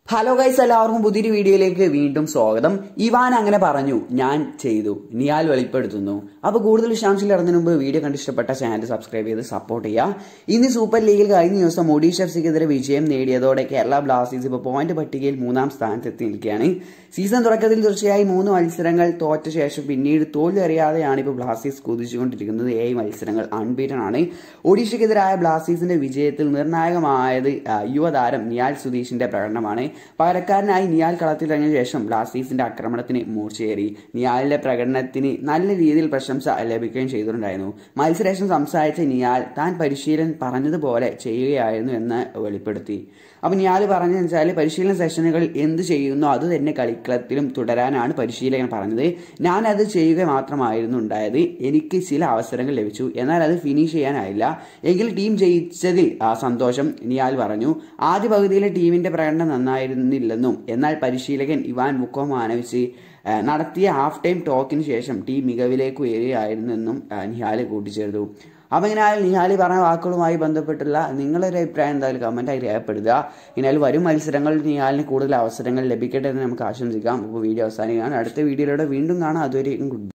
hello guys എല്ലാവർക്കും പുതിയൊരു വീഡിയോയിലേക്ക് വീണ്ടും സ്വാഗതം ഇവാൻ അങ്ങനെ പറഞ്ഞു ഞാൻ ചെയ്തു നിയാൽ വെളിപ്പെടുത്തുന്നു അപ്പൊ കൂടുതൽ വിശദാംശങ്ങൾ ഇറങ്ങുന്നതിന് മുമ്പ് വീഡിയോ കണ്ട് ഇഷ്ടപ്പെട്ട ചാനൽ സബ്സ്ക്രൈബ് ചെയ്ത് സപ്പോർട്ട് ചെയ്യുക ഇന്ന് സൂപ്പർ ലീഗിൽ കഴിഞ്ഞ ദിവസം ഒഡീഷ എഫ്സിക്കെതിരെ വിജയം നേടിയതോടെ കേരള ബ്ലാസ്റ്റേഴ്സ് ഇപ്പോൾ പോയിന്റ് പട്ടികയിൽ മൂന്നാം സ്ഥാനത്ത് എത്തി നിൽക്കുകയാണ് സീസൺ തുടക്കത്തിൽ തീർച്ചയായും മൂന്ന് മത്സരങ്ങൾ തോറ്റ ശേഷം പിന്നീട് തോൽവി അറിയാതെയാണ് ഇപ്പോൾ ബ്ലാസ്റ്റേഴ്സ് കുതിച്ചുകൊണ്ടിരിക്കുന്നത് ഏഴ് മത്സരങ്ങൾ അൺബീറ്റൺ ആണ് ഒഡീഷയ്ക്കെതിരായ ബ്ലാസ്റ്റേഴ്സിന്റെ വിജയത്തിൽ നിർണായകമായത് ആ, യുവതാരം നിയാൽ സുധീഷിന്റെ പ്രകടനമാണ് പകരക്കാരനായി നിയാൽ കളത്തിലിറങ്ങിയ ശേഷം ബ്ലാസ്റ്റേഴ്സിന്റെ ആക്രമണത്തിന് മൂർച്ചയേറി നിയാലിന്റെ പ്രകടനത്തിന് നല്ല രീതിയിൽ പ്രശംസ ലഭിക്കുകയും ചെയ്തിട്ടുണ്ടായിരുന്നു മത്സരശേഷം സംസാരിച്ച നിയാൽ താൻ പരിശീലൻ പറഞ്ഞതുപോലെ ചെയ്യുകയായിരുന്നു എന്ന് വെളിപ്പെടുത്തി അപ്പൊ നിയാൽ പറഞ്ഞതെന്ന് വെച്ചാൽ പരിശീലന സെഷനുകളിൽ എന്ത് ചെയ്യുന്നോ അത് തന്നെ കളിക്കളത്തിലും തുടരാനാണ് പരിശീലകൻ പറഞ്ഞത് ഞാൻ അത് ചെയ്യുക മാത്രമായിരുന്നു ഉണ്ടായത് എനിക്ക് ചില അവസരങ്ങൾ ലഭിച്ചു എന്നാൽ അത് ഫിനിഷ് ചെയ്യാനായില്ല എങ്കിൽ ടീം ജയിച്ചതിൽ ആ സന്തോഷം നിയാൽ പറഞ്ഞു ആദ്യ പകുതിയിലെ ടീമിന്റെ പ്രകടനം നന്നായിരുന്നില്ലെന്നും എന്നാൽ പരിശീലകൻ ഇവാൻ മുക്കോമാനവിച്ച് ആ, നടത്തിയ ഹാഫ് ടൈം ടോക്കിന് ശേഷം ടീം മികവിലേക്ക് ഉയരുകയായിരുന്നെന്നും ആ, നിഹാല് കൂട്ടിച്ചേർത്തു അപ്പം ഇങ്ങനെ നിഹാലി പറഞ്ഞ വാക്കുകളുമായി ബന്ധപ്പെട്ടുള്ള നിങ്ങളുടെ ഒരു അഭിപ്രായം എന്തായാലും കമൻറ്റായി രേഖപ്പെടുത്തുക ഇനാൽ വരും മത്സരങ്ങളിൽ നിഹാലിന് കൂടുതൽ അവസരങ്ങൾ ലഭിക്കട്ടെ എന്ന് നമുക്ക് ആശംസിക്കാം അപ്പോൾ വീഡിയോ അവസാനിക്കുകയാണ് അടുത്ത വീഡിയോയിലൂടെ വീണ്ടും കാണാം അതുവരെയും ഗുഡ്